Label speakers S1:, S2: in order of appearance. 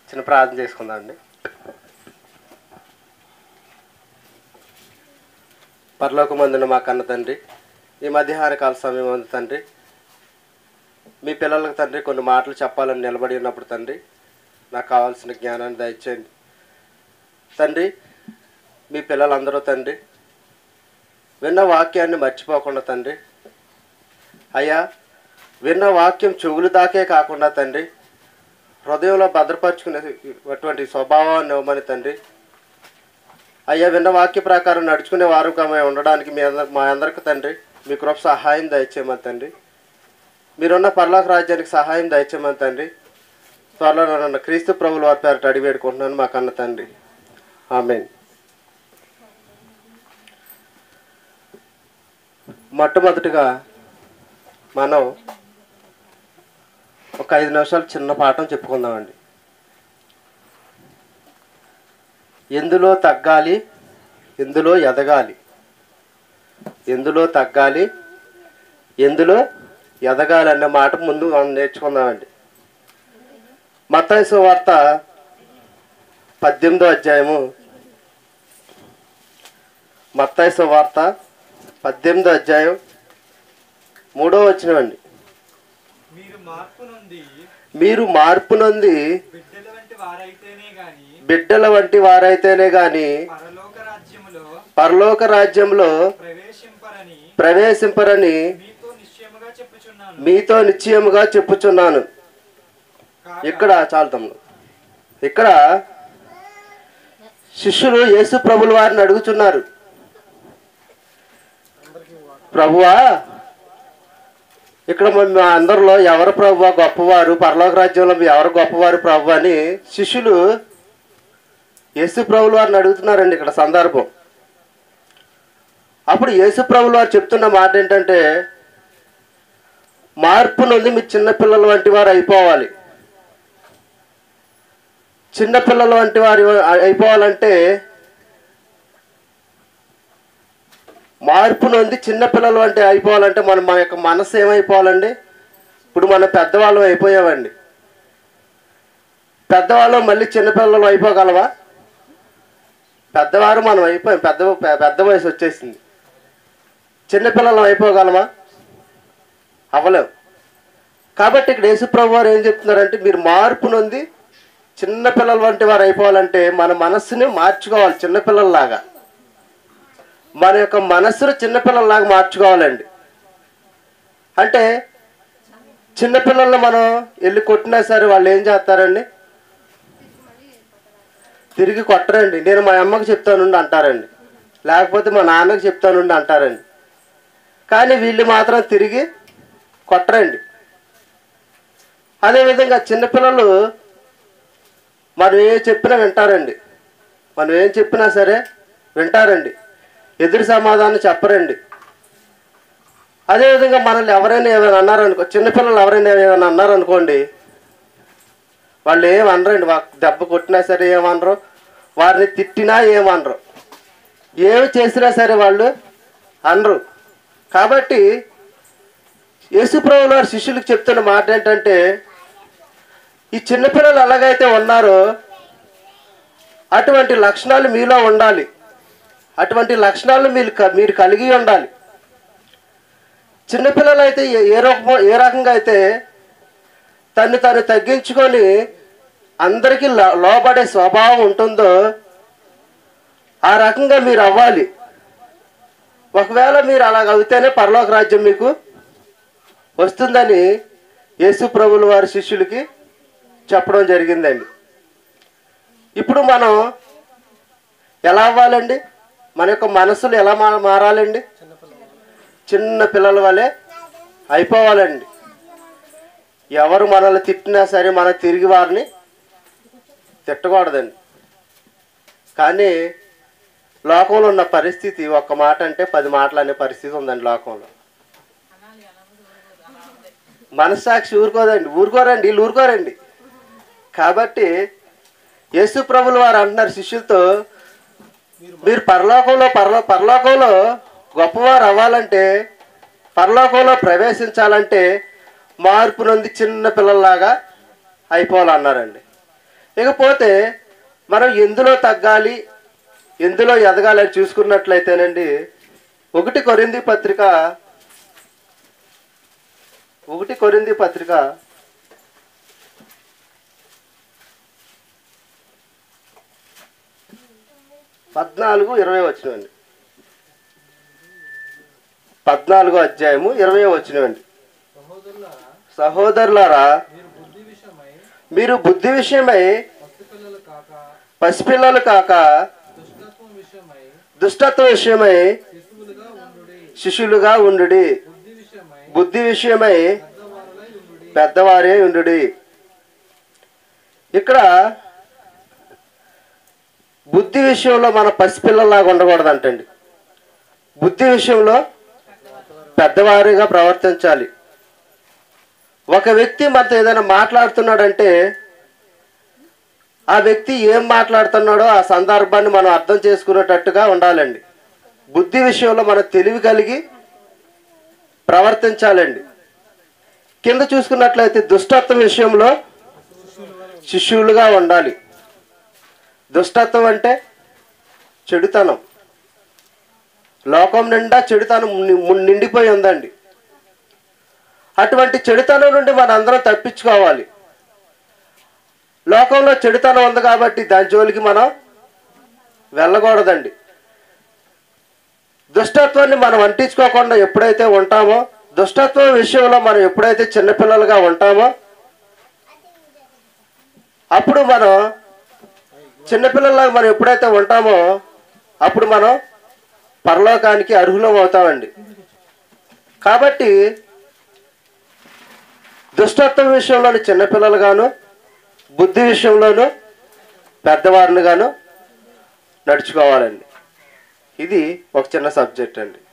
S1: చిన్న ప్రార్థన చేసుకుందాం అండి పరలోకమందున మా కన్న తండ్రి ఈ మధ్యాహ్న కాల సమయం ఉంది తండ్రి మీ పిల్లలకు తండ్రి కొన్ని మాటలు చెప్పాలని నిలబడి ఉన్నప్పుడు తండ్రి నాకు కావాల్సిన జ్ఞానాన్ని దయచేయండి తండ్రి మీ పిల్లలందరూ తండ్రి విన్న వాక్యాన్ని మర్చిపోకుండా తండ్రి అయ్యా విన్న వాక్యం చెవులు దాకే కాకుండా తండ్రి హృదయంలో భద్రపరుచుకునే అటువంటి స్వభావాన్ని ఇవ్వమని తండ్రి అయ్యా విన్న వాక్య ప్రకారం నడుచుకునే వారుగా మేము ఉండడానికి మీ అందరి మా అందరికి తండ్రి మీ కృప సహాయం దయచేయమని తండ్రి మీరున్న పర్లోక రాజ్యానికి సహాయం దయచేయమని తండ్రి త్వరలో నన్ను క్రీస్తు ప్రభుల వారి పేరట అడిగి వేడుకుంటున్నాను మా కన్న తండ్రి ఆమెన్ మొట్టమొదటిగా మనం ఒక ఐదు నిమిషాలు చిన్న పాఠం చెప్పుకుందామండి ఎందులో తగ్గాలి ఎందులో ఎదగాలి ఎందులో తగ్గాలి ఎందులో ఎదగాలి అనే మాట ముందు మనం నేర్చుకుందామండి మత్తాయి వార్త పద్దెనిమిదో అధ్యాయము మత్తాయి వార్త పద్దెనిమిదో అధ్యాయం మూడో వచ్చినవండి
S2: మీరు మార్పు నుండి
S1: మీరు మార్పు నొంది
S2: బిడ్డల వంటి వారైతేనే గాని
S1: బిడ్డల వంటి వారైతేనే గాని
S2: పరలోక రాజ్యములో
S1: పరలోక రాజ్యంలో
S2: ప్రవేశింపరని
S1: ప్రవేశింపరని
S2: మీతో నిశ్చయముగా చెప్పుచున్నాను
S1: మీతో నిశ్చయముగా చెప్పుచున్నాను
S2: కాగా
S1: ఇక్కడ చాలు తమ్ముడు ఇక్కడ శిష్యులు యేసు ప్రభుల వారిని అడుగుతున్నారు ప్రభువా ఇక్కడ మన- మా అందరిలో ఎవరు ప్రభు గొప్పవారు పరలోక రాజ్యంలో మీ ఎవరు గొప్పవారు ప్రభు అని శిష్యులు యేసు ప్రభుల వారిని అడుగుతున్నారండి ఇక్కడ సందర్భం అప్పుడు యేసు ప్రభుల వారు చెప్తున్న మాట ఏంటంటే మార్పు నుండి మీ చిన్నపిల్లల వంటి వారు అయిపోవాలి చిన్నపిల్లల వంటి వారు అయిపోవాలంటే మార్పు నొంది చిన్నపిల్లలు వంటి అయిపోవాలంటే మనం మన యొక్క మనసు ఏమైపోవాలండి ఇప్పుడు మనం పెద్దవాళ్ళం అయిపోయామండి పెద్దవాళ్ళం మళ్ళీ చిన్నపిల్లలు అయిపోగలవా పెద్దవారు మనం అయిపోయాం పెద్ద పె- పెద్ద వయసు వచ్చేసింది చిన్నపిల్లలు అయిపోగలమా అవ్వలేం కాబట్టి ఇక్కడ యేసుప్రభు వారు ఏం చెప్తున్నారంటే మీరు మార్పు నొంది చిన్నపిల్లల వంటి వారు అయిపోవాలంటే మన మనస్సుని మార్చుకోవాలి చిన్నపిల్లల్లాగా మన యొక్క మనస్సును చిన్నపిల్లల్లాగా మార్చుకోవాలండి అంటే చిన్నపిల్లల్ని మనం వెళ్ళి కొట్టినా సరే వాళ్ళు ఏం చేస్తారండి తిరిగి కొట్టరండి నేను మా అమ్మకి చెప్తానుండి అంటారండి లేకపోతే మా నాన్నకి చెప్తానుండి అంటారండి కానీ వీళ్ళు మాత్రం తిరిగి కొట్టరండి అదేవిధంగా చిన్నపిల్లలు మనం ఏ చెప్పినా వింటారండి మనం ఏం చెప్పినా సరే వింటారండి ఎదురు సమాధానం చెప్పరండి అదేవిధంగా మనల్ని ఎవరైనా ఏమైనా అన్నారనుకో చిన్నపిల్లలు ఎవరైనా ఏమైనా అన్నారనుకోండి వాళ్ళు ఏం అనరండి వా- దెబ్బ కొట్టినా సరే ఏమనరు వారిని తిట్టినా ఏమనరు ఏమి చేసినా సరే వాళ్ళు అనరు కాబట్టి యేసుప్రభుల వారి శిష్యులకు చెప్తున్న మాట ఏంటంటే ఈ చిన్నపిల్లలు ఎలాగైతే ఉన్నారో అటువంటి లక్షణాలు మీలో ఉండాలి అటువంటి లక్షణాలు మీరు క- మీరు కలిగి ఉండాలి చిన్నపిల్లలు అయితే ఏ- ఏ రకం ఏ రకంగా అయితే తను తను తగ్గించుకొని అందరికీ లో- లోబడే స్వభావం ఉంటుందో ఆ రకంగా మీరు అవ్వాలి ఒకవేళ మీరు అలాగ అవుతేనే పరలోక రాజ్యం మీకు వస్తుందని యేసు ప్రభుల వారి శిష్యులకి చెప్పడం జరిగిందండి ఇప్పుడు మనం ఎలా అవ్వాలండి మన యొక్క మనసులు ఎలా మా మారాలండి చిన్న పిల్లల వలె అయిపోవాలండి ఎవరు మనల్ని తిట్టినా సరే మనం తిరిగి వారిని తిట్టకూడదండి కానీ లోకంలో ఉన్న పరిస్థితి ఒక్క మాట అంటే పది మాటలు అనే పరిస్థితి ఉందండి లోకంలో మనస్సాక్షి ఊరుకోదండి ఊరుకోరండి వీళ్ళు ఊరుకోరండి కాబట్టి యేసు ప్రభులు వారు అంటున్నారు శిష్యులతో మీరు పరలోకంలో పరలో పరలోకంలో గొప్పవారు అవ్వాలంటే పరలోకంలో ప్రవేశించాలంటే మార్పు నొంది చిన్న పిల్లల్లాగా అయిపోవాలన్నారండి ఇకపోతే మనం ఎందులో తగ్గాలి ఎందులో ఎదగాలని చూసుకున్నట్లయితేనండి ఒకటి కొరింది పత్రిక ఒకటి కొరింది పత్రిక పద్నాలుగు ఇరవై వచ్చినవండి పద్నాలుగో అధ్యాయము ఇరవై వచ్చినవండి
S3: సహోదరులారా
S1: సహోదరులారా
S3: మీరు బుద్ధి విషయమై
S1: మీరు బుద్ధి విషయమై
S3: పసిపిల్లలు కాక
S1: పసిపిల్లలు కాక
S3: దుష్టత్వం విషయమై
S1: దుష్టత్వ విషయమై
S3: శిశువులుగా ఉండుడి
S1: శిష్యులుగా ఉండుడి
S3: బుద్ధి విషయమై
S1: బుద్ధి విషయమై
S3: పెద్దవారులై ఉండుడి
S1: పెద్దవారే ఉండుడి ఇక్కడ బుద్ధి విషయంలో మన పసిపిల్లలాగా ఉండకూడదంటండి బుద్ధి విషయంలో పెద్దవారిగా ప్రవర్తించాలి ఒక వ్యక్తి మనతో ఏదైనా మాట్లాడుతున్నాడంటే ఆ వ్యక్తి ఏం మాట్లాడుతున్నాడో ఆ సందర్భాన్ని మనం అర్థం చేసుకునేటట్టుగా ఉండాలండి బుద్ధి విషయంలో మనం తెలివి కలిగి ప్రవర్తించాలండి కింద చూసుకున్నట్లయితే దుష్టత్వం విషయంలో శిష్యులుగా ఉండాలి దుష్టత్వం అంటే చెడుతనం లోకం నిండా చెడుతనం ని- నిండిపోయి ఉందండి అటువంటి చెడుతనం నుండి మనందరం తప్పించుకోవాలి లోకంలో చెడుతనం ఉంది కాబట్టి దాని జోలికి మనం వెళ్ళకూడదండి దుష్టత్వాన్ని మనం అంటించుకోకుండా ఎప్పుడైతే ఉంటామో దుష్టత్వం విషయంలో మనం ఎప్పుడైతే చిన్నపిల్లలుగా ఉంటామో అప్పుడు మనం చిన్నపిల్లలాగా మనం ఎప్పుడైతే ఉంటామో అప్పుడు మనం పరలోకానికి అర్హులం అవుతామండి కాబట్టి దుష్టత్వం విషయంలోని చిన్నపిల్లలుగాను బుద్ధి విషయంలోను పెద్దవారిని గాను నడుచుకోవాలండి ఇది ఒక చిన్న సబ్జెక్ట్ అండి